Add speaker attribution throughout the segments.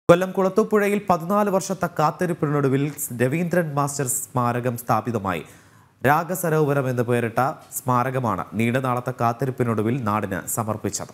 Speaker 1: കൊല്ലം കുളത്തൂപ്പുഴയിൽ പതിനാല് വർഷത്തെ കാത്തിരിപ്പിനൊടുവിൽ രവീന്ദ്രൻ മാസ്റ്റർ സ്മാരകം സ്ഥാപിതമായി രാഗസരോവരം എന്ന് പേരിട്ട സ്മാരകമാണ് നീണ്ട നാളത്തെ കാത്തിരിപ്പിനൊടുവിൽ നാടിന് സമർപ്പിച്ചത്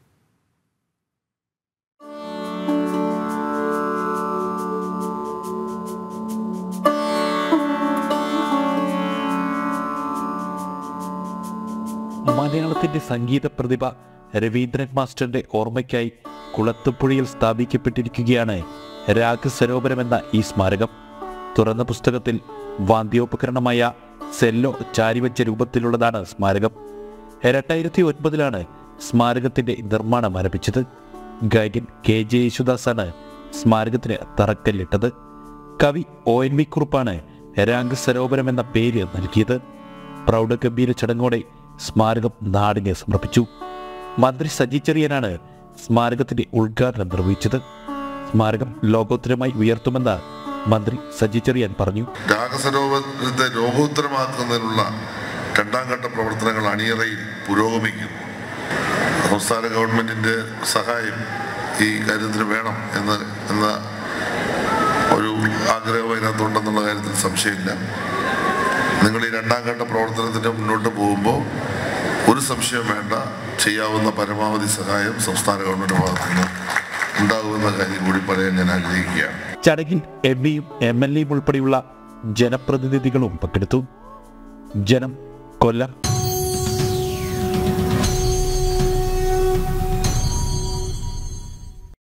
Speaker 2: മലയാളത്തിന്റെ സംഗീത പ്രതിഭ രവീന്ദ്രൻ മാസ്റ്ററുടെ ഓർമ്മയ്ക്കായി കുളത്തുപുഴയിൽ സ്ഥാപിക്കപ്പെട്ടിരിക്കുകയാണ് രാഗസരോവരം എന്ന ഈ സ്മാരകം തുറന്ന പുസ്തകത്തിൽ വാദ്യോപകരണമായ സെല്ലോ ചാരിവച്ച രൂപത്തിലുള്ളതാണ് സ്മാരകം രണ്ടായിരത്തി ഒൻപതിലാണ് സ്മാരകത്തിന്റെ നിർമ്മാണം ആരംഭിച്ചത് ഗായകൻ കെ ജെ യേശുദാസാണ് സ്മാരകത്തിന് തറക്കല്ലിട്ടത് കവി ഒ എൻ വി കുറുപ്പാണ് രാഗസരോവരം എന്ന പേര് നൽകിയത് പ്രൗഢഗംഭീര ചടങ്ങോടെ സ്മാരകം നാടിനെ സമർപ്പിച്ചു മന്ത്രി സജി ചെറിയനാണ് സ്മാരകത്തിന്റെ ഉദ്ഘാടനം നിർവഹിച്ചത് സ്മാരകം ലോകോത്തരമായി ഉയർത്തുമെന്ന് മന്ത്രി സജി ചെറിയാൻ പറഞ്ഞു
Speaker 3: രാഗസരോവരത്തെ ലോകോത്തരമാക്കുന്നതിനുള്ള രണ്ടാം ഘട്ട പ്രവർത്തനങ്ങൾ അണിയറയിൽ പുരോഗമിക്കുന്നു സംസ്ഥാന ഗവൺമെന്റിന്റെ സഹായം ഈ കാര്യത്തിന് വേണം എന്ന് എന്ന ഒരു ആഗ്രഹം അതിനകത്തുണ്ടെന്നുള്ള കാര്യത്തിൽ സംശയമില്ല നിങ്ങൾ ഈ രണ്ടാം ഘട്ട പ്രവർത്തനത്തിന് മുന്നോട്ട് പോകുമ്പോൾ ഒരു സംശയം വേണ്ട ചെയ്യാവുന്ന പരമാവധി സഹായം സംസ്ഥാന ഗവൺമെന്റ് ഭാഗത്തു നിന്ന് ഉണ്ടാകുമെന്ന കാര്യം കൂടി പറയാൻ ഞാൻ ആഗ്രഹിക്കുകയാണ്
Speaker 2: ചടങ്ങിൽ എം പിയും എം എൽ എയും ഉൾപ്പെടെയുള്ള ജനപ്രതിനിധികളും പങ്കെടുത്തു ജനം കൊല്ലം